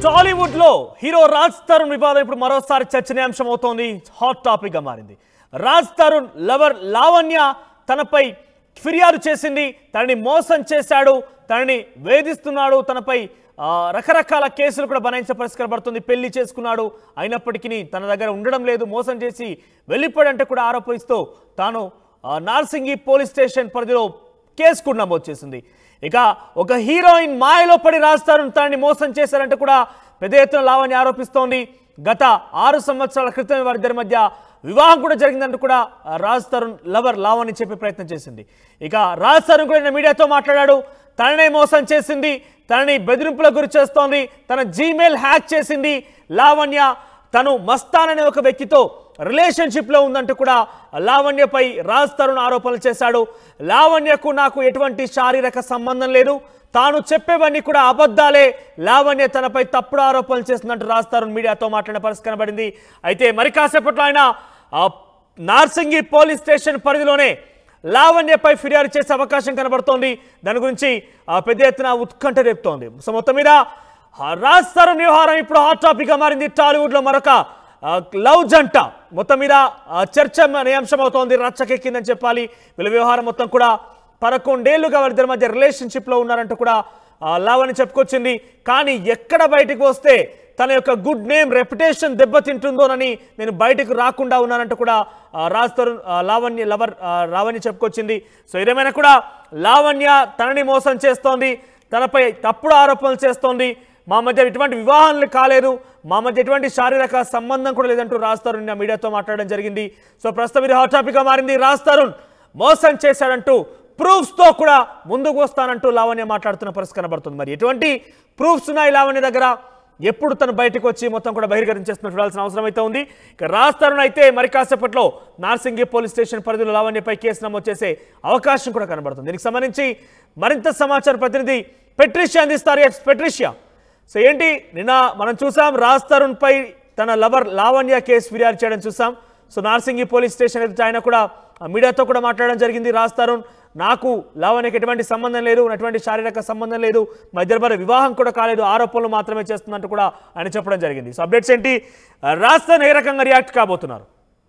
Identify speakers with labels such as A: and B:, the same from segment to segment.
A: టాలీవుడ్ లో హీరో రాజ్ తరుణ్ వివాదం ఇప్పుడు మరోసారి చర్చనీయాంశం అవుతోంది హాట్ టాపిక్ గా మారింది రాజ్ తరుణ్ లవర్ లావణ్య తనపై ఫిర్యాదు చేసింది తనని మోసం చేశాడు తనని వేధిస్తున్నాడు తనపై ఆ, రకరకాల కేసులు కూడా బనాయించే పరిస్థితి కనబడుతుంది పెళ్లి చేసుకున్నాడు అయినప్పటికీ తన దగ్గర ఉండడం లేదు మోసం చేసి వెళ్ళిపోయాడంటే కూడా ఆరోపిస్తూ తాను ఆ, నార్సింగి పోలీస్ స్టేషన్ పరిధిలో కేసు కూడా నమోదు చేసింది ఇక ఒక హీరోయిన్ మాయలో పడి రాస్తారు తనని మోసం చేశారంటే కూడా పెద్ద ఎత్తున లావణ్య ఆరోపిస్తోంది గత ఆరు సంవత్సరాల క్రితం వారిద్దరి మధ్య వివాహం కూడా జరిగిందంటూ కూడా ఆ, రాజ్ తరుణ్ లవర్ లావణ్య చెప్పే ప్రయత్నం చేసింది ఇక రాజ్ తరుణ్ కూడా నిన్న మీడియాతో మాట్లాడాడు తననే మోసం చేసింది తనని బెదిరింపులకు గురి చేస్తోంది తన జీమెయిల్ హ్యాక్ చేసింది లావణ్య తను మస్తాన్ అనే ఒక వ్యక్తితో రిలేషన్షిప్ లో ఉందంటూ కూడా లావణ్యపై రాజ్ తరుణ్ ఆరోపణలు చేశాడు లావణ్యకు నాకు ఎటువంటి శారీరక సంబంధం లేదు తాను చెప్పేవన్నీ కూడా అబద్ధాలే లావణ్య తనపై తప్పుడు ఆరోపణలు చేస్తుందంటూ రాజ్ తరుణ్ మీడియాతో మాట్లాడిన పరిస్థితి కనబడింది అయితే మరి కాసేపట్లో ఆయన ఆ, నార్సింగి పోలీస్ స్టేషన్ పరిధిలోనే లావణ్యపై ఫిర్యాదు చేసే అవకాశం కనబడుతోంది దాని గురించి ఆ, పెద్ద ఎత్తున ఉత్కంఠ రేపుతోంది సో మొత్తం మీద ఆ, రాజ్ తరుణ్ వ్యవహారం ఇప్పుడు హాట్ టాపిక్ గా మారింది టాలీవుడ్ లో మరొక ఆ, లవ్ జంట మొత్తం మీద ఆ, చర్చ అనే అంశం అవుతోంది రచ్చకెక్కిందని చెప్పాలి వీళ్ళ వ్యవహారం మొత్తం కూడా పదకొండేళ్లుగా వారిద్దరి మధ్య రిలేషన్షిప్ లో ఉన్నారంటూ కూడా ఆ, లావణ్య చెప్పుకొచ్చింది కానీ ఎక్కడ బయటకు వస్తే తన యొక్క గుడ్ నేమ్ రెప్యుటేషన్ దెబ్బతింటుందోనని నేను బయటకు రాకుండా ఉన్నానంటూ కూడా ఆ, రాజ్ తరుణ్ ఆ, లావణ్య లవర్ ఆ, లావణ్య చెప్పుకొచ్చింది సో ఏదేమైనా కూడా లావణ్య తనని మోసం చేస్తోంది తనపై తప్పుడు ఆరోపణలు చేస్తోంది మా మధ్య ఎటువంటి వివాహాలు కాలేదు మా మధ్య ఎటువంటి శారీరక సంబంధం కూడా లేదంటూ రాజ్ తరుణ్ నిన్న మీడియాతో మాట్లాడడం జరిగింది సో ప్రస్తుతం ఇది హాట్ టాపిక్గా మారింది రాజ్ తరుణ్ మోసం చేశాడంటూ ప్రూఫ్స్ తో కూడా ముందుకు వస్తానంటూ లావణ్య మాట్లాడుతున్న పరిస్థితి కనబడుతుంది మరి ఎటువంటి ప్రూఫ్స్ ఉన్నాయి లావణ్య దగ్గర ఎప్పుడు తను బయటకు వచ్చి మొత్తం కూడా బహిర్గరించేస్తున్న చూడాల్సిన అవసరం అయితే ఉంది ఇక రాజ్ తరుణ్ అయితే మరి కాసేపట్లో నార్సింగి పోలీస్ స్టేషన్ పరిధిలో లావణ్యపై కేసు నమోదు చేసే అవకాశం కూడా కనబడుతుంది దీనికి సంబంధించి మరింత సమాచారం ప్రతినిధి పెట్రిషియా అందిస్తారు ఎక్స్ పెట్రిషియా సో ఏంటి నిన్న మనం చూసాం రాజ్ తరుణ్ పై తన లవర్ లావణ్య కేసు ఫిర్యాదు చేయడం చూసాం సో నార్సింగి పోలీస్ స్టేషన్ ఎదుట ఆయన కూడా ఆ, మీడియాతో కూడా మాట్లాడడం జరిగింది రాజ్ తరుణ్ నాకు లావణ్యకి ఎటువంటి సంబంధం లేదు ఎటువంటి శారీరక సంబంధం లేదు మా ఇద్దరి మధ్య వివాహం కూడా కాలేదు ఆరోపణలు మాత్రమే చేస్తున్నట్టు కూడా ఆయన చెప్పడం జరిగింది సో అప్డేట్స్ ఏంటి ఆ, రాజ్ తరుణ్ ఏ రకంగా రియాక్ట్ కాబోతున్నారు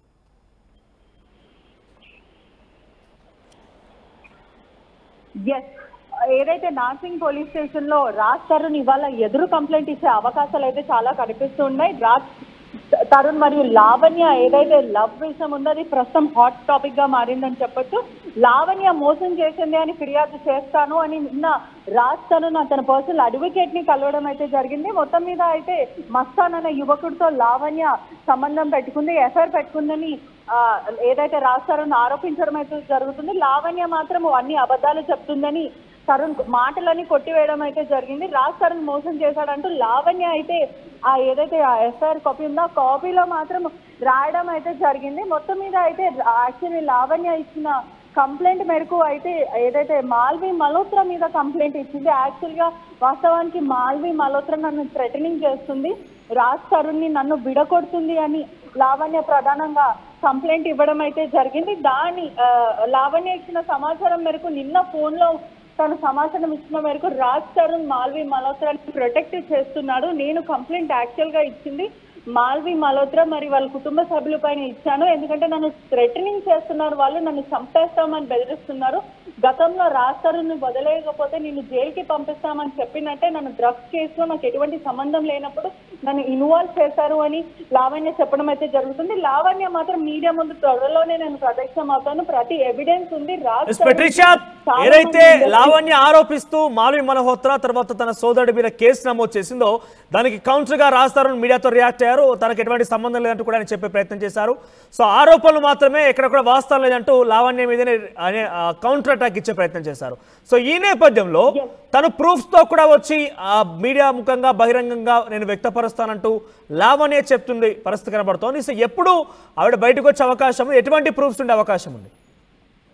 B: ఎస్ ఏదైతే నార్సింగ్ పోలీస్ స్టేషన్ లో రాజ్ తరుణ్ ఇవాళ ఎదురు కంప్లైంట్ ఇచ్చే అవకాశాలు అయితే చాలా కనిపిస్తూ ఉన్నాయి రాజ్ తరుణ్ మరియు లావణ్య ఏదైతే లవ్ విషయం ఉందో అది ప్రస్తుతం హాట్ టాపిక్ గా మారిందని చెప్పొచ్చు లావణ్య మోసం చేసింది అని ఫిర్యాదు చేస్తాను అని నిన్న రాజ్ తరుణ్ అతని పర్సనల్ అడ్వకేట్ ని కలవడం అయితే జరిగింది మొత్తం మీద అయితే మస్తాన్ అనే యువకుడితో లావణ్య సంబంధం పెట్టుకుంది ఎఫ్ఐఆర్ పెట్టుకుందని ఆ, ఏదైతే రాజ్ తరుణ్ ఆరోపించడం అయితే జరుగుతుంది లావణ్య మాత్రం అన్ని అబద్ధాలు చెప్తుందని తరుణ్ మాటలని కొట్టివేయడం అయితే జరిగింది రాజ్ తరుణ్ మోసం చేశాడంటూ లావణ్య అయితే ఆ ఏదైతే ఆ ఎఫ్ఐఆర్ కాపీ ఉందో ఆ కాపీలో మాత్రం రాయడం అయితే జరిగింది మొత్తం మీద అయితే యాక్చువల్లీ లావణ్య ఇచ్చిన కంప్లైంట్ మేరకు అయితే ఏదైతే మాల్వి మల్హోత్రా మీద కంప్లైంట్ ఇచ్చింది యాక్చువల్ గా వాస్తవానికి మాల్వి మల్హోత్రా నన్ను థ్రెటనింగ్ చేస్తుంది రాజ్ తరుణ్ ని నన్ను విడగొడుతుంది అని లావణ్య ప్రధానంగా కంప్లైంట్ ఇవ్వడం అయితే జరిగింది దాని ఆ, లావణ్య ఇచ్చిన సమాచారం మేరకు నిన్న ఫోన్ లో తను సమాచారం ఇచ్చిన మేరకు రాజ్ తరుణ్ మాల్వి మల్హోత్రాని ప్రొటెక్ట్ చేస్తున్నాడు నేను కంప్లైంట్ యాక్చువల్ గా ఇచ్చింది మాల్వి మల్హోత్రా మరి వాళ్ళ కుటుంబ సభ్యుల పైన ఇచ్చాను ఎందుకంటే నన్ను థ్రెటనింగ్ చేస్తున్నారు వాళ్ళు నన్ను చంపేస్తామని బెదిరిస్తున్నారు గతంలో రాజ్ తరుణ్ని వదిలేయకపోతే నేను జైలుకి పంపిస్తామని చెప్పినట్టే నన్ను డ్రగ్స్ కేసులో నాకు ఎటువంటి సంబంధం లేనప్పుడు నన్ను ఇన్వాల్వ్ చేశారు అని లావణ్య చెప్పడం అయితే జరుగుతుంది లావణ్య మాత్రం మీడియా ముందు త్వరలోనే నేను ప్రత్యక్షం అవుతాను ప్రతి ఎవిడెన్స్ ఉంది రాజ్
A: ఎస్
B: తరుణ్
A: పెట్రిషా
B: చాలా
A: ఏదైతే
B: మంది
A: లావణ్య ఆరోపిస్తూ మాల్వి మల్హోత్రా తర్వాత తన సోదరుడి మీద కేసు నమోదు చేసిందో దానికి కౌంటర్ గా రాజ్ తరుణ్ మీడియాతో రియాక్ట్ అయ్యారు తనకు ఎటువంటి సంబంధం లేదంటూ కూడా ఆయన చెప్పే ప్రయత్నం చేశారు సో ఆరోపణలు మాత్రమే ఎక్కడ కూడా వాస్తవం లేదంటూ లావణ్య మీదనే ఆయన కౌంటర్ అటాక్ ఇచ్చే ప్రయత్నం చేశారు సో ఈ నేపథ్యంలో తను ప్రూఫ్స్ తో కూడా వచ్చి ఆ మీడియా ముఖంగా బహిరంగంగా నేను వ్యక్తపరుస్తానంటూ లావణ్య చెప్తుంది పరిస్థితి కనబడుతోంది సో ఎప్పుడు ఆవిడ బయటకు వచ్చే అవకాశం ఎటువంటి ప్రూఫ్స్ ఉండే అవకాశం ఉంది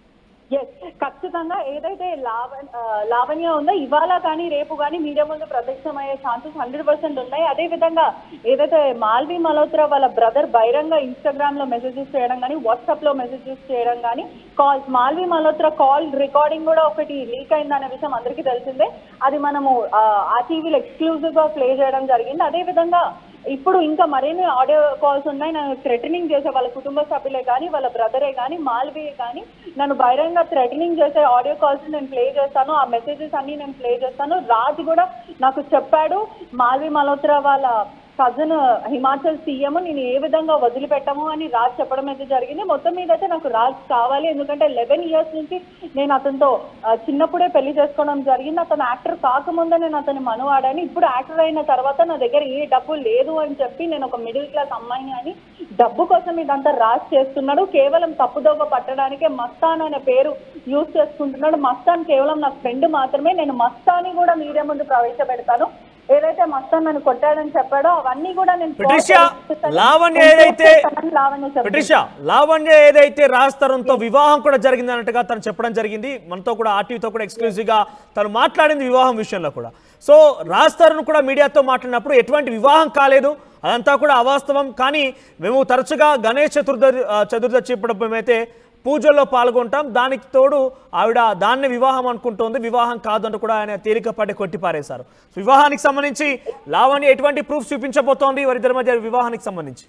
B: ఎస్ ఖచ్చితంగా ఏదైతే లావ ఆ, లావణ్య ఉందో ఇవాళ కానీ రేపు కానీ మీడియా ముందు ప్రత్యక్షమయ్యే ఛాన్సెస్ హండ్రెడ్ పర్సెంట్ ఉన్నాయి అదే విధంగా ఏదైతే మాల్వి మల్హోత్రా వాళ్ళ బ్రదర్ బహిరంగ ఇన్స్టాగ్రామ్ లో మెసేజెస్ చేయడం కానీ వాట్సాప్ లో మెసేజెస్ చేయడం కానీ calls Malvi Malhotra call recording కూడా ఒకటి లీక్ అయిందనే విషయం అందరికీ తెలిసిందే అది మనము ఆ, ఆ టీవీలో ఎక్స్క్లూజివ్ గా ప్లే చేయడం జరిగింది అదే విధంగా ఇప్పుడు ఇంకా మరిన్ని ఆడియో కాల్స్ ఉన్నాయి నన్ను థ్రెటనింగ్ చేసే వాళ్ళ కుటుంబ సభ్యులే కానీ వాళ్ళ బ్రదరే కానీ మాల్వీయే కానీ నన్ను బహిరంగ థ్రెటనింగ్ చేసే ఆడియో కాల్స్ నేను ప్లే చేస్తాను ఆ మెసేజెస్ అన్ని నేను ప్లే చేస్తాను రాజ్ కూడా నాకు చెప్పాడు మాల్వి మల్హోత్రా వాళ్ళ కజన్ హిమాచల్ సీఎం నేను ఏ విధంగా వదిలిపెట్టము అని రాజ్ చెప్పడం అయితే జరిగింది మొత్తం మీద అయితే నాకు రాజ్ కావాలి ఎందుకంటే లెవెన్ ఇయర్స్ నుంచి నేను అతనితో ఆ, చిన్నప్పుడే పెళ్లి చేసుకోవడం జరిగింది అతను యాక్టర్ కాకముందే నేను అతని మనవాడని ఇప్పుడు యాక్టర్ అయిన తర్వాత నా దగ్గర ఏ డబ్బు లేదు అని చెప్పి నేను ఒక మిడిల్ క్లాస్ అమ్మాయిని అని డబ్బు కోసం ఇదంతా రాజ్ చేస్తున్నాడు కేవలం తప్పుదోవ పట్టడానికే మస్తాన్ అనే పేరు యూజ్ చేసుకుంటున్నాడు మస్తాన్ కేవలం నా ఫ్రెండ్ మాత్రమే నేను మస్తాని కూడా మీడియా ముందు ప్రవేశపెడతాను ఏదైతే మస్తాన్ నన్ను కొట్టాడని చెప్పాడో అవన్నీ కూడా నేను
A: Patricia, లావణ్య ఏదైతే
B: లావణ్య చెప్పాడు.
A: పెట్రిషా లావణ్య ఏదైతే రాజ్ తరుణ్తో వివాహం కూడా జరిగింది అన్నట్టుగా తను చెప్పడం జరిగింది మనతో కూడా ఆర్టీవీతో కూడా ఎక్స్క్లూజివ్ గా తను మాట్లాడింది వివాహం విషయంలో కూడా సో రాజ్ తరుణ్ కూడా మీడియాతో మాట్లాడినప్పుడు ఎటువంటి వివాహం కాలేదు అదంతా కూడా అవాస్తవం కానీ మేము తరచుగా గణేష్ చతుర్థ చతుర్దశి ఇప్పుడు మేమైతే పూజల్లో పాల్గొంటాం దానికి తోడు ఆవిడ దాన్ని వివాహం అనుకుంటోంది వివాహం కాదంటూ కూడా ఆయన తేలికపాటి కొట్టి పారేశారు సో వివాహానికి సంబంధించి లావణ్య ఎటువంటి ప్రూఫ్ చూపించబోతోంది వారిద్దరి మధ్య వివాహానికి సంబంధించి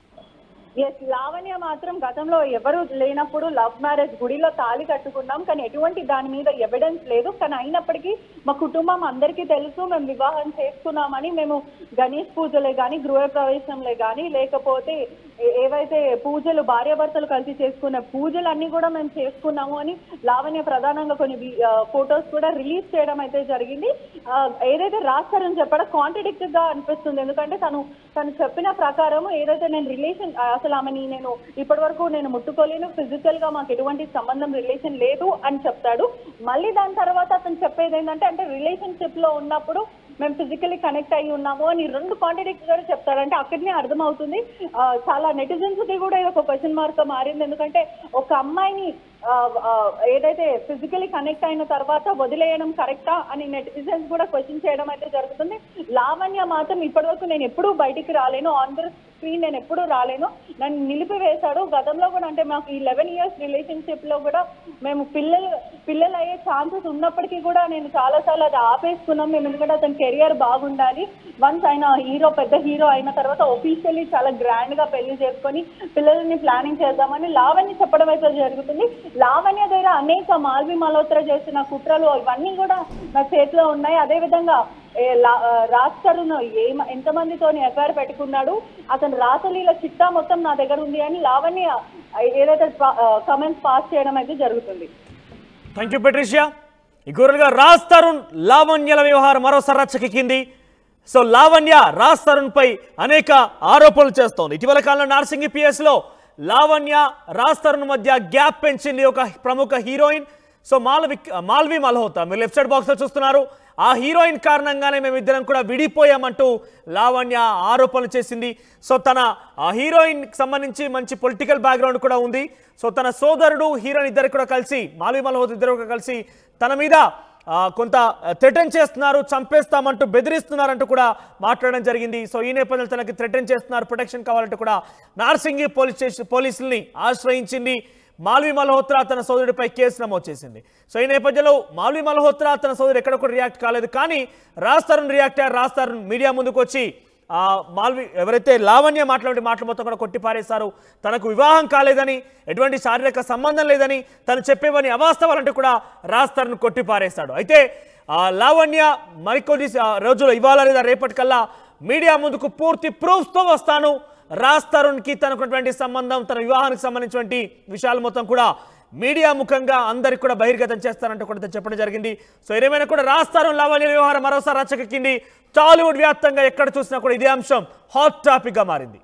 B: ఎస్ లావణ్య మాత్రం గతంలో ఎవరు లేనప్పుడు లవ్ మ్యారేజ్ గుడిలో తాళి కట్టుకున్నాం కానీ ఎటువంటి దాని మీద ఎవిడెన్స్ లేదు కానీ అయినప్పటికీ మా కుటుంబం అందరికీ తెలుసు మేము వివాహం చేసుకున్నామని మేము గణేష్ పూజలే కానీ గృహ ప్రవేశంలే కానీ లేకపోతే ఏ- ఏవైతే పూజలు భార్యాభర్తలు కలిసి చేసుకున్న పూజలన్నీ కూడా మేము చేసుకున్నాము అని లావణ్య ప్రధానంగా కొన్ని ఫొటోస్ కూడా రిలీజ్ చేయడం అయితే జరిగింది ఆ, ఏదైతే రాస్తారని చెప్పడం కాంట్రడిక్ట్ గా అనిపిస్తుంది ఎందుకంటే తను తను చెప్పిన ప్రకారం ఏదైతే నేను రిలేషన్ అసలు ఆమెని నేను ఇప్పటి వరకు నేను ముట్టుకోలేను ఫిజికల్ గా మాకు ఎటువంటి సంబంధం రిలేషన్ లేదు అని చెప్తాడు మళ్ళీ దాని తర్వాత అతను చెప్పేది ఏంటంటే అంటే రిలేషన్షిప్ లో ఉన్నప్పుడు మేము ఫిజికల్లీ కనెక్ట్ అయ్యి ఉన్నాము అని రెండు కాంట్రడిక్ట్ గా చెప్తాడంటే అక్కడనే అర్థమవుతుంది ఆ, చాలా నెటిజన్స్ కి కూడా ఇది ఒక క్వశ్చన్ మార్క్ గా మారింది ఎందుకంటే ఒక అమ్మాయిని ఆ, ఆ, ఏదైతే ఫిజికలీ కనెక్ట్ అయిన తర్వాత వదిలేయడం కరెక్టా అని నెటిజన్స్ కూడా క్వశ్చన్ చేయడం అయితే జరుగుతుంది లావణ్య మాత్రం ఇప్పటివరకు నేను ఎప్పుడూ బయటికి రాలేను ఆన్ ద స్క్రీన్ నేను ఎప్పుడూ రాలేను నన్ను నిలిపివేశాడు గతంలో కూడా అంటే మాకు ఈ లెవెన్ ఇయర్స్ రిలేషన్షిప్ లో కూడా మేము పిల్లలు పిల్లలు అయ్యే ఛాన్సెస్ ఉన్నప్పటికీ కూడా నేను చాలా సార్లు అది ఆపేసుకున్నాం మేము ఎందుకంటే అతని కెరియర్ బాగుండాలి వన్స్ ఆయన హీరో పెద్ద హీరో అయిన తర్వాత ఒఫీషియల్లీ చాలా గ్రాండ్ గా పెళ్లి చేసుకొని పిల్లల్ని ప్లానింగ్ చేద్దామని లావణ్య చెప్పడం అయితే జరుగుతుంది లావణ్య దగ్గర అనేక మాల్వి మల్హోత్రా చేసిన కుట్రలు ఇవన్నీ కూడా నా చేతిలో ఉన్నాయి అదే విధంగా ఏ లా- ఆ, రాజ్ తరుణ్ ఏ ఎంతమందితో ఎఫ్ఐఆర్ పెట్టుకున్నాడు అతను రాసలీల చిట్టా మొత్తం నా దగ్గర ఉంది అని లావణ్య ఏదైతే కమెంట్స్ పాస్ చేయడం అయితే జరుగుతుంది
A: థ్యాంక్ యూ పెట్రిషియా ఈ గురులుగా రాజ్ తరుణ్ లావణ్యల వ్యవహారం మరోసారి రచ్చకెక్కింది సో లావణ్య రాజ్ తరుణ్ పై అనేక ఆరోపణలు చేస్తోంది ఇటీవల కాలంలో నార్సింగి పిఎస్ లో లావణ్య రాజ్ తరుణ్ మధ్య గ్యాప్ పెంచింది ఒక ప్రముఖ హీరోయిన్ సో మాల్వి మాల్వి మల్హోత్రా మీరు లెఫ్ట్ సైడ్ బాక్స్ లో చూస్తున్నారు ఆ హీరోయిన్ కారణంగానే మేమిద్దరం కూడా విడిపోయామంటూ లావణ్య ఆరోపణలు చేసింది సో తన ఆ హీరోయిన్ సంబంధించి మంచి పొలిటికల్ బ్యాక్గ్రౌండ్ కూడా ఉంది సో తన సోదరుడు హీరోయిన్ ఇద్దరు కూడా కలిసి మాల్వి మల్హోత్రా ఇద్దరు కూడా కలిసి తన మీద ఆ, కొంత థ్రెటన్ చేస్తున్నారు చంపేస్తామంటూ బెదిరిస్తున్నారంటూ కూడా మాట్లాడడం జరిగింది సో ఈ నేపథ్యంలో తనకి థ్రెటన్ చేస్తున్నారు ప్రొటెక్షన్ కావాలంటూ కూడా నార్సింగి పోలీస్ స్టేషన్ పోలీసుల్ని ఆశ్రయించింది మాల్వి మల్హోత్రా తన సోదరుడిపై కేసు నమోదు చేసింది సో ఈ నేపథ్యంలో మాల్వి మల్హోత్రా తన సోదరుడు ఎక్కడ కూడా రియాక్ట్ కాలేదు కానీ రాజ్ తరుణ్ రియాక్ట్ అయ్యారు రాజ్ తరుణ్ మీడియా ముందుకు వచ్చి ఆ మాల్వి ఎవరైతే లావణ్య మాట్లాడే మాటలు మొత్తం కూడా కొట్టి పారేశారు తనకు వివాహం కాలేదని ఎటువంటి శారీరక సంబంధం లేదని తను చెప్పేవని అవాస్తవాలంటూ కూడా రాజ్ తరుణ్ కొట్టి పారేశాడు అయితే ఆ లావణ్య మరికొన్ని ఆ, రోజులు ఇవాళ లేదా రేపటికల్లా మీడియా ముందుకు పూర్తి ప్రూఫ్స్తో వస్తాను రాజ్ తరుణ్కి తనకున్నటువంటి సంబంధం తన వివాహానికి సంబంధించినటువంటి విషయాలు మొత్తం కూడా మీడియా ముఖంగా అందరికి కూడా బహిర్గతం చేస్తారంటూ కూడా చెప్పడం జరిగింది సో ఏదేమైనా కూడా రాజ్ తరుణ్ లావణ్య వ్యవహారం మరోసారి రచ్చకెక్కింది టాలీవుడ్ వ్యాప్తంగా ఎక్కడ చూసినా కూడా ఇదే అంశం హాట్ టాపిక్ గా మారింది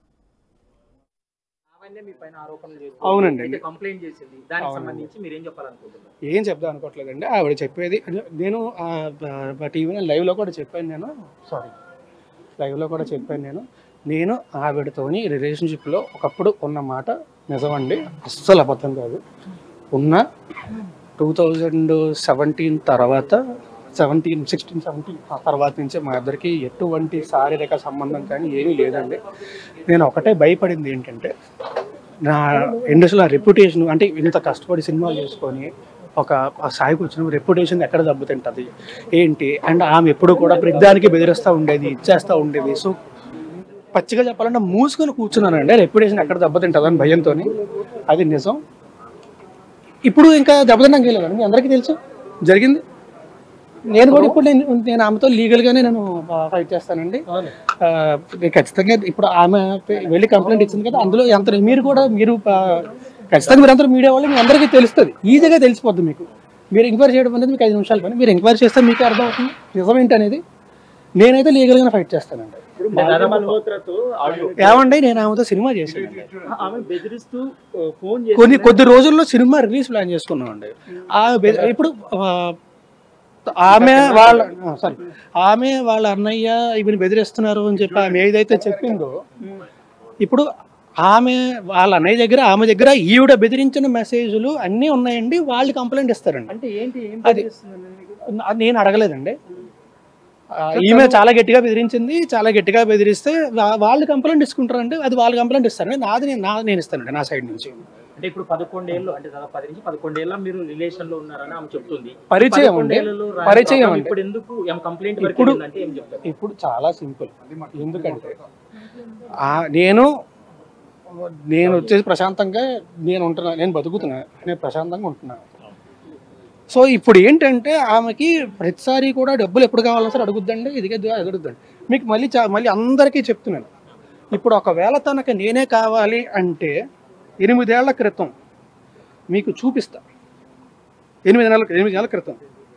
C: లావణ్య మీ పైన ఆరోపణలు చేస్తుంది.
D: అవునండి.
C: అయితే కంప్లైంట్ చేసింది దానికి సంబంధించి మీరు ఏం చెప్పాలనుకుంటున్నారు
D: ఏం చెప్దాం అనుకోవట్లేదండి ఆవిడ చెప్పేది నేను టీవీలో లైవ్లో కూడా చెప్పాను నేను సారీ లైవ్లో కూడా చెప్పాను నేను నేను ఆవిడతోని రిలేషన్షిప్లో ఒకప్పుడు ఉన్న మాట నిజమండి అస్సలు అబద్ధం కాదు ఉన్న టూ థౌజండ్ సెవెంటీన్ తర్వాత సెవెంటీన్ సిక్స్టీన్ సెవెంటీన్ ఆ తర్వాత నుంచి మా ఇద్దరికి ఎటువంటి శారీరక సంబంధం కానీ ఏమీ లేదండి నేను ఒకటే భయపడింది ఏంటంటే నా ఇండస్ట్రీలో రెప్యుటేషన్ అంటే ఇంత కష్టపడి సినిమాలు చేసుకొని ఒక ఆ స్థాయికి వచ్చిన రెప్యుటేషన్ ఎక్కడ దెబ్బతింటుంది ఏంటి అండ్ ఆమె ఎప్పుడు కూడా ప్రతిదానికి బెదిరిస్తూ ఉండేది ఇచ్చేస్తూ ఉండేది సో పచ్చిగా చెప్పాలంటే మూసుకొని కూర్చున్నానండి రెప్యుటేషన్ ఎక్కడ దెబ్బతింటుంది అని భయంతో అది నిజం ఇప్పుడు ఇంకా దెబ్బతిన్నాం వెళ్ళాను మీ అందరికీ తెలుసు జరిగింది నేను కూడా ఇప్పుడు నేను నేను ఆమెతో లీగల్గానే నేను ఫైట్ చేస్తానండి ఆ, ఖచ్చితంగా ఇప్పుడు ఆమె వెళ్ళి కంప్లైంట్ ఇచ్చింది కదా అందులో ఎంత మీరు కూడా మీరు ఆ, ఖచ్చితంగా మీరు అందరూ మీడియా వాళ్ళు మీ అందరికీ తెలుస్తుంది ఈజీగా తెలిసిపోద్ది మీకు మీరు ఎంక్వైరీ చేయడం అనేది మీకు ఐదు నిమిషాలు పని మీరు ఎంక్వైరీ చేస్తే మీకు అర్థమవుతుంది నిజం ఏంటి అనేది నేనైతే లీగల్గానే ఫైట్ చేస్తానండి ఏమండి నేను ఆమెతో సినిమా చేశాను
C: ఆమె బెదిరిస్తూ ఫోన్
D: కొన్ని కొద్ది రోజుల్లో సినిమా రిలీజ్ ప్లాన్ చేసుకున్నామండి ఆ బె- ఇప్పుడు ఆ, ఆమె వాళ్ళ సారీ ఆమె వాళ్ళ అన్నయ్య ఇవిని బెదిరిస్తున్నారు అని చెప్పి ఆమె ఏదైతే చెప్పిందో ఇప్పుడు ఆమె వాళ్ళ అన్నయ్య దగ్గర ఆమె దగ్గర ఈవిడ బెదిరించిన మెసేజ్లు అన్నీ ఉన్నాయండి వాళ్ళు కంప్లైంట్ ఇస్తారండి
C: అంటే ఏంటి ఏం
D: అది నా- నేను అడగలేదండి ఆ, ఈమె చాలా గట్టిగా బెదిరించింది చాలా గట్టిగా బెదిరిస్తే వా- వాళ్ళు కంప్లైంట్ ఇచ్చుకుంటారండి అది వాళ్ళు కంప్లైంట్ ఇస్తారండి నాది నేను నా నేను ఇస్తానండి నా సైడ్ నుంచి
C: అంటే ఇప్పుడు పదకొండేళ్ళు అంటే దాదాపు పది నుంచి పదకొండేళ్ళ మీరు రిలేషన్ లో ఉన్నారని ఆమె చెప్తుంది
D: పరిచయం అండి
C: పదకొండేళ్లలో రాని
D: పరిచయం
C: ప్రాబ్లం
D: అండి
C: ఇప్పుడు ఎందుకు ఏం కంప్లైంట్ వరకు
D: ఇప్పుడు-
C: వెళ్ళిందంటే ఏం చెప్తారు
D: ఇప్పుడు చాలా సింపుల్ ఎందుకంటే ఆ, నేను నేను వచ్చేసి ప్రశాంతంగా నేను ఉంటున్నా నేను బతుకుతున్నా నేను ప్రశాంతంగా ఉంటున్నా సో ఇప్పుడు ఏంటంటే ఆమెకి ప్రతిసారి కూడా డబ్బులు ఎప్పుడు కావాలో సరే అడుగుద్దండి ఇది అది అడుగుద్దండి మీకు మళ్ళీ చా- మళ్ళీ అందరికీ చెప్తున్నాను ఇప్పుడు ఒకవేళ తనకి నేనే కావాలి అంటే ఎనిమిదేళ్ల క్రితం మీకు చూపిస్తా ఎనిమిది నెలల ఎనిమిది నెలల క్రితం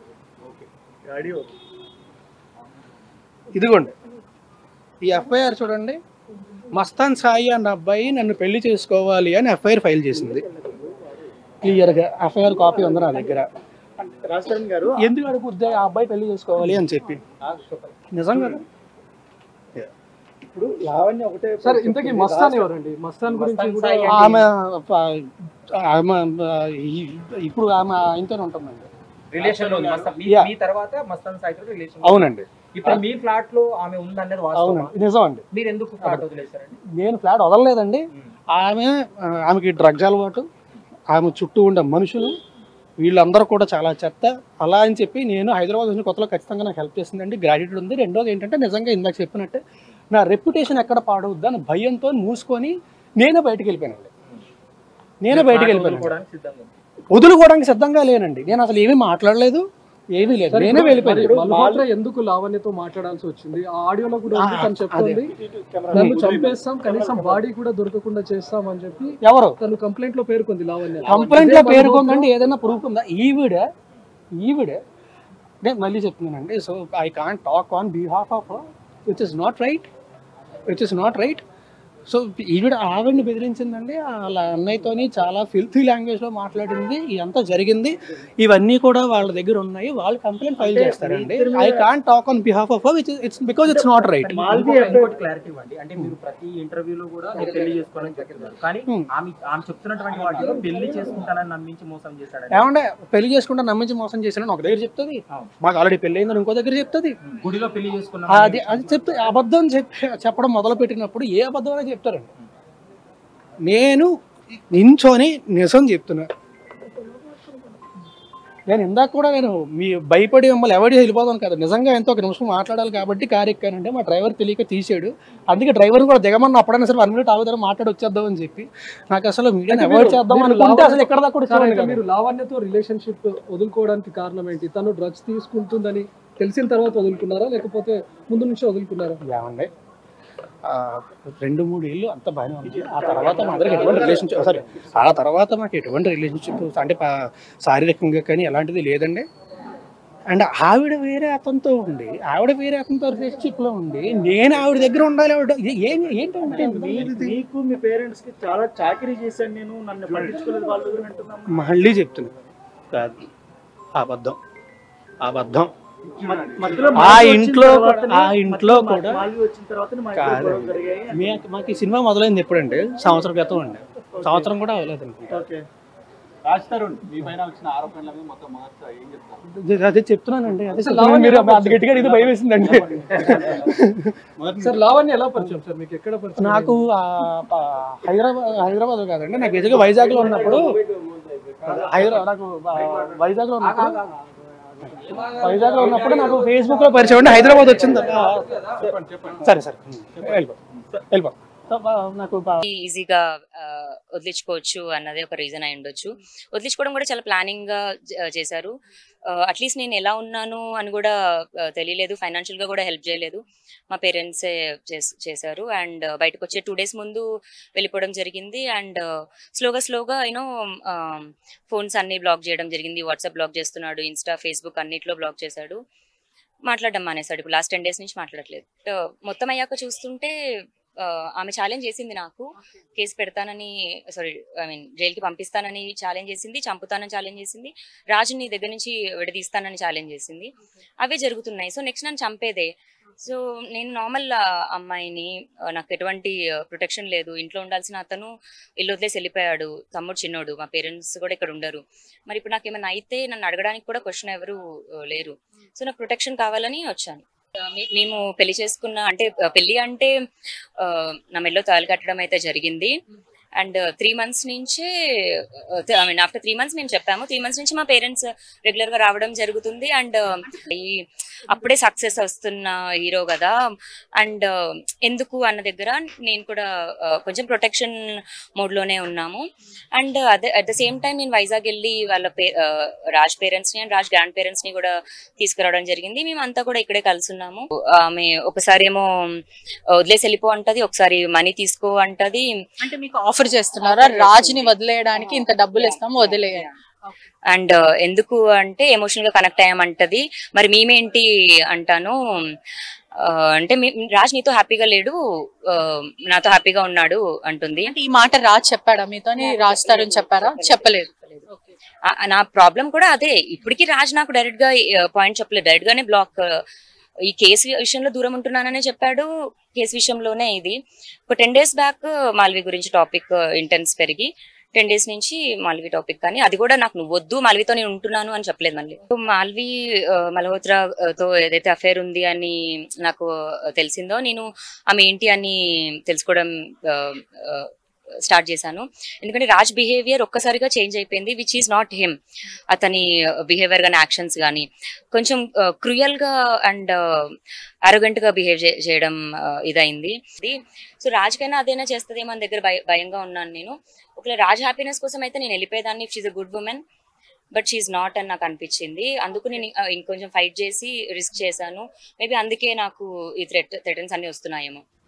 D: ఇదిగోండి ఈ ఎఫ్ఐఆర్ చూడండి మస్తాన్ సాయి అన్న అబ్బాయి నన్ను పెళ్లి చేసుకోవాలి అని ఎఫ్ఐఆర్ ఫైల్ చేసింది క్లియర్గా ఎఫ్ఐఆర్ కాపీ ఉంది నా దగ్గర
C: రాజస్థాన్ గారు
D: ఎందుకు అడుగుద్ది ఆ అబ్బాయి పెళ్లి చేసుకోవాలి అని చెప్పి నిజంగా
C: ఇప్పుడు లావణ్య ఒకటే
E: సార్ ఇంతకీ మస్తాన్ ఎవరండి మస్తాన్ గురించి కూడా
D: ఆమె ఆమె ఈ- ఇప్పుడు ఆమె ఆయనతోనే ఉంటుందండి
C: రిలేషన్ లో ఉంది మస్తాన్ మీ-
D: Yeah.
C: మీ తర్వాత మస్తాన్ సాయితో రిలేషన్
D: అవునండి
C: ఇప్పుడు మీ ఫ్లాట్ లో ఆమె ఉందన్నది వాస్తవం
D: అవునండి నిజం అండి
C: మీరు ఎందుకు ఫ్లాట్ వదిలేశారండి
D: నేను ఫ్లాట్ వదలలేదండి ఆమె ఆ, ఆమెకి డ్రగ్స్ అలవాటు ఆమె చుట్టూ ఉండే మనుషులు వీళ్ళందరూ కూడా చాలా చెత్త అలా అని చెప్పి నేను హైదరాబాద్ వచ్చిన కొత్తలో ఖచ్చితంగా నాకు హెల్ప్ చేసిందండి గ్రాడ్యుయేట్ ఉంది రెండోది ఏంటంటే నిజంగా ఇందాక చెప్పినట్టే నా రెప్యుటేషన్ ఎక్కడ పాడవద్దు అని భయంతో మూసుకొని నేనే బయటికి వెళ్ళిపోయానండి నేనే బయటికి వెళ్ళిపోయాను
C: వదులుకోవడానికి సిద్ధంగా ఉంది.
D: వదులుకోవడానికి సిద్ధంగా లేనండి నేను అసలు ఏమీ మాట్లాడలేదు ఏమీ లేదు
E: సార్,
D: నేనే
E: ఇప్పుడు
D: వెళ్ళిపోయాను
E: మరి మల్హోత్రా ఎందుకు లావణ్యతో మాట్లాడాల్సి వచ్చింది ఆ ఆడియోలో కూడా ఉంది తను చెప్తుంది నన్ను చంపేస్తాం కనీసం బాడీ కూడా దొరకకుండా చేస్తాం అని చెప్పి
D: ఎవరు
E: తను కంప్లైంట్ లో పేర్కొంది లావణ్య
D: కంప్లైంట్ లో
E: ఇదే
D: పేర్కొందండి ఏదైనా ప్రూఫ్ ఉందా ఈవిడ ఈవిడ నేను మళ్ళీ చెప్తున్నానండి so I can talk on behalf of which is not right which is not right so ఈవిడ ఆవిడని బెదిరించిందండి వాళ్ళ అన్నయ్యతోని చాలా ఫిల్తీ లాంగ్వేజ్లో మాట్లాడింది ఇదంతా జరిగింది ఇవన్నీ కూడా వాళ్ళ దగ్గర ఉన్నాయి వాళ్ళు కంప్లైంట్ ఫైల్ చేస్తారండి I can talk on behalf of which it's because it's not right
C: ఇంకో- ఇంకోటి క్లారిటీ ఇవ్వండి అంటే మీరు ప్రతి ఇంటర్వ్యూలో కూడా మీరు పెళ్లి చేసుకోవాలని చెప్తున్నారు కానీ
D: Hmm.
C: ఆమె ఆమె చెప్తున్నటువంటి వాటిలో పెళ్లి చేసుకుంటానని నమ్మించి మోసం చేశాడని
D: ఏమంటే పెళ్లి చేసుకుంటే నమ్మించి మోసం చేసిన ఒక దగ్గర చెప్తుంది మాకు ఆల్రెడీ పెళ్లి అయిందని ఇంకో దగ్గర చెప్తుంది
C: గుడిలో పెళ్లి చేసుకున్నాం
D: అది అది చెప్తే అబద్ధం చెప్పి చెప్పడం మొదలు పెట్టినప్పుడు ఏ అబద్ధం అయినా చెప్తారండి నేను నించొని నిజం చెప్తున్నా నేను ఇందాక కూడా నేను మీ భయపడి మిమ్మల్ని ఎవరి వెళ్ళిపోతాను కదా నిజంగా ఎంతో ఒక నిమిషం మాట్లాడాలి కాబట్టి కారు ఎక్కానంటే మా డ్రైవర్ తెలియక తీసాడు అందుకే డ్రైవర్ కూడా దిగమన్న అప్పుడైనా సరే వన్ మినిట్ ఆగుతారు మాట్లాడి వచ్చేద్దాం అని చెప్పి నాకు అసలు మీడియాని అవాయిడ్ చేద్దాం
E: మీరు
D: అనుకుంటే
E: లావణ్య-
D: అసలు ఎక్కడ దాకా కూడా
E: సార్,
D: వచ్చేవాడిని
E: అయితే
D: కాదు.
E: మీరు లావణ్యతో రిలేషన్షిప్ వదులుకోవడానికి కారణం ఏంటి తను డ్రగ్స్ తీసుకుంటుందని తెలిసిన తర్వాత వదులుకున్నారా లేకపోతే ముందు నుంచి వదులుకున్నారా
D: ఏమండి ఆ, రెండు మూడు ఏళ్ళు అంత బాగానే ఉంది ఆ తర్వాత మా అందరికి ఎటువంటి రిలేషన్షిప్ సారీ ఆ తర్వాత మాకు ఎటువంటి రిలేషన్షిప్ అంటే పా- శారీరకంగా కానీ ఎలాంటిది లేదండి అండ్ ఆవిడ వేరే అతనితో ఉండి ఆవిడ వేరే అతనితో రిలేషన్షిప్ లో ఉండి నేను ఆవిడ దగ్గర ఉండాలి ఆవిడ ఏ- ఏం ఏంటంటే
F: మీకు మీ పేరెంట్స్ కి చాలా చాకరీ చేశాను నేను నన్ను పట్టించుకోలేదు వాళ్ళు అని అంటున్నాం
D: మళ్ళీ చెప్తున్నా కాదు అబద్ధం అబద్ధం
F: మధ్యలో
D: ఆ
F: మాల్వి వచ్చిన
D: ఇంట్లో
F: తర్వాతనే-
D: ఆ ఇంట్లో
F: మధ్యలో
D: కూడా
F: మాల్వి వచ్చిన తర్వాత మా ఇంట్లో
D: కాదు.
F: గొడవలు జరిగాయి
D: మీ- మాకు ఈ సినిమా మొదలైంది ఎప్పుడండి సంవత్సరం క్రితం అండి సంవత్సరం కూడా అవ్వలేదు అనుకుంటా
F: ఓకే రాజ్ తరుణ్ మీ పైన వచ్చిన ఆరోపణల మీద మొత్తం మార్చా ఏం చెప్తారు
D: అదే- అదే చెప్తున్నానండి అదే
E: అసలు
D: చెప్తున్నాను.
E: లావణ్య
D: మీరు
E: ఎలా
D: అంత గట్టిగా ఇది భయం వేసిందండి
F: మొదటి
E: సార్ లావణ్య ఎలా పరిచయం సార్ మీకు ఎక్కడ పరిచయం
D: నాకు ఆ, ఆ, హైదరాబాద్ హైదరాబాద్ కాదండి నాకు బేసిక్గా వైజాగ్ లో ఉన్నప్పుడు హైదరాబాద్ నాకు ఆ, వైజాగ్ లో ఉన్నప్పుడు వైజాగ్ లో ఉన్నప్పుడు నాకు ఫేస్బుక్ లో పరిచయం అండి హైదరాబాద్ వచ్చింది ఆ, సరే సరే వెళ్ళిపో వెళ్ళిపో సో, ఆ, నాకు ఆ,
G: ఈజీగా ఆ, వదిలించుకోవచ్చు అన్నది ఒక రీజన్ అయి ఉండొచ్చు వదిలించుకోవడం కూడా చాలా ప్లానింగ్ గా జ- చేశారు అట్లీస్ట్ నేను ఎలా ఉన్నాను అని కూడా ఆ, తెలియలేదు ఫైనాన్షియల్ గా కూడా హెల్ప్ చేయలేదు మా పేరెంట్సే చేశారు అండ్ బయటకు వచ్చే టూ డేస్ ముందు వెళ్ళిపోవడం జరిగింది అండ్ స్లోగా స్లోగా యూనో ఫోన్స్ అన్ని బ్లాక్ చేయడం జరిగింది వాట్సాప్ బ్లాక్ చేస్తున్నాడు ఇన్స్టా ఫేస్బుక్ అన్నిట్లో బ్లాక్ చేశాడు మాట్లాడడం మానేశాడు ఇప్పుడు లాస్ట్ టెన్ డేస్ నుంచి మాట్లాడట్లేదు Uh, మొత్తం అయ్యాక చూస్తుంటే uh, ఆమె ఛాలెంజ్ చేసింది నాకు కేసు పెడతానని సారీ ఐ మీన్ జైలుకి పంపిస్తానని ఛాలెంజ్ చేసింది చంపుతానని ఛాలెంజ్ చేసింది రాజు నీ దగ్గర నుంచి విడదీస్తానని ఛాలెంజ్ చేసింది అవే జరుగుతున్నాయి సో నెక్స్ట్ నన్ను చంపేదే సో నేను నార్మల్ అమ్మాయిని ఆ, నాకు ఎటువంటి ప్రొటెక్షన్ లేదు ఇంట్లో ఉండాల్సిన అతను ఇల్లు వదిలేసి వెళ్ళిపోయాడు తమ్ముడు చిన్నోడు మా పేరెంట్స్ కూడా ఇక్కడ ఉండరు మరి ఇప్పుడు నాకు ఏమైనా అయితే నన్ను అడగడానికి కూడా క్వశ్చన్ ఎవరు ఆ, లేరు సో నాకు ప్రొటెక్షన్ కావాలని వచ్చాను ఆ, మే- మేము పెళ్లి చేసుకున్న అంటే ఆ, పెళ్లి అంటే ఆ, నా మెల్లో తాళి కట్టడం అయితే జరిగింది అండ్ త్రీ మంత్స్ నుంచే I mean after three months మేము చెప్పాము త్రీ మంత్స్ నుంచి మా పేరెంట్స్ రెగ్యులర్ గా రావడం జరుగుతుంది అండ్ ఈ అప్పుడే సక్సెస్ వస్తున్న హీరో కదా అండ్ ఎందుకు అన్న దగ్గర నేను కూడా ఆ, కొంచెం ప్రొటెక్షన్ మోడ్ లోనే ఉన్నాము అండ్ అదే అట్ ద సేమ్ టైం నేను వైజాగ్ వెళ్ళి వాళ్ళ పే ఆ, రాజ్ పేరెంట్స్ ని అండ్ రాజ్ గ్రాండ్ పేరెంట్స్ ని కూడా తీసుకురావడం జరిగింది మేమంతా కూడా ఇక్కడే కలిసి ఉన్నాము ఆమె ఒకసారి ఏమో వదిలేసి వెళ్ళిపో అంటది ఒకసారి మనీ తీసుకో అంటది
H: అంటే మీకు ఆఫర్ చేస్తున్నారా రాజుని వదిలేయడానికి ఇంత డబ్బులు ఇస్తాము వదిలేయండి
G: అండ్ ఎందుకు అంటే ఎమోషనల్ గా కనెక్ట్ అయ్యామంటది మరి మేమేంటి అంటాను ఆ, అంటే మీ- రాజ్ నీతో హ్యాపీగా లేడు ఆ, నాతో హ్యాపీగా ఉన్నాడు అంటుంది
H: అంటే ఈ మాట రాజ్ చెప్పాడా మీతోని రాజ్ తరుణ్ చెప్పారా చెప్పలేదు
G: ఆ- నా ప్రాబ్లం కూడా అదే ఇప్పటికీ రాజ్ నాకు డైరెక్ట్ గా పాయింట్ చెప్పలేదు డైరెక్ట్ గానే బ్లాక్ ఈ కేసు విషయంలో దూరం ఉంటున్నాననే చెప్పాడు కేసు విషయంలోనే ఇది ఒక టెన్ డేస్ బ్యాక్ మాల్వి గురించి టాపిక్ ఇంటెన్స్ పెరిగి టెన్ డేస్ నుంచి మాల్వి టాపిక్ కానీ అది కూడా నాకు నువ్వు వద్దు మాల్వితో నేను ఉంటున్నాను అని చెప్పలేదు మళ్ళీ సో మాల్వి ఆ, మల్హోత్రా ఆ, తో ఏదైతే అఫేర్ ఉంది అని నాకు తెలిసిందో నేను ఆమె ఏంటి అని తెలుసుకోవడం ఆ, ఆ, స్టార్ట్ చేశాను ఎందుకంటే రాజ్ బిహేవియర్ ఒక్కసారిగా చేంజ్ అయిపోయింది విచ్ ఈస్ నాట్ హిమ్ అతని బిహేవియర్ కానీ యాక్షన్స్ కానీ కొంచెం క్రూయల్ గా అండ్ అరోగెంట్ గా బిహేవ్ చేయడం ఆ, ఇదైంది సో రాజ్ కైనా అదైనా చేస్తుంది మన దగ్గర భయ- భయంగా ఉన్నాను నేను ఒకవేళ రాజ్ హ్యాపీనెస్ కోసం అయితే నేను వెళ్ళిపోయేదాన్ని she's a good woman but she's not అని నాకు అనిపించింది అందుకు నేను ఆ, ఇంకొంచెం ఫైట్ చేసి రిస్క్ చేశాను మేబీ అందుకే నాకు ఈ థ్రెట్ థ్రెటన్స్ అన్ని వస్తున్నాయేమో